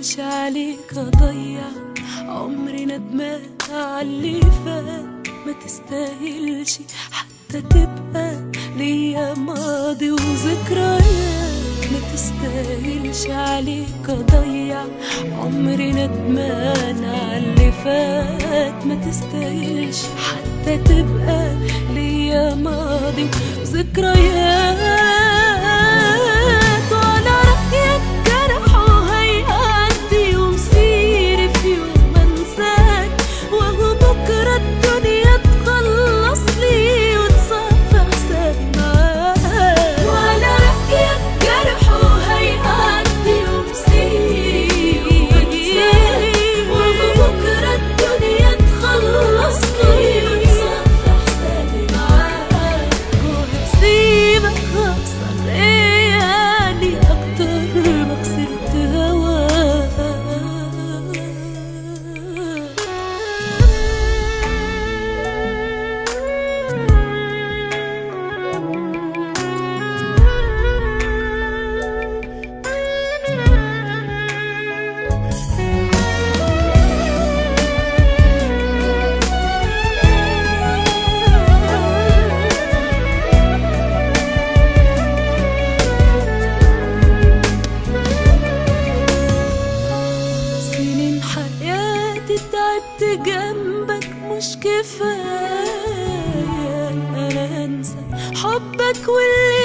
استاهلش عليك اضيع عمري ندمان على اللي فات ما تستاهلش حتى تبقى ليا ماضي وذكريات ما تستاهلش عليك اضيع عمري ندمان على اللي فات ما تستاهلش حتى تبقى ليا ماضي وذكريات وعلى رأيك جرح وهيعدي ومصيري في يوم انساك وهو بكرة الدنيا تخلص لي وتصفى حسابي معاك وعلى رأيك جرح وهيعدي ومصيري في يوم انساك وهو بكرة الدنيا تخلص لي وتصفى حسابي معاك وهسيبك اخسر ايه يعني اكتر ما خسرت سنين حياتي تعبت جنبك مش كفاية إن انا انسى حبك واللي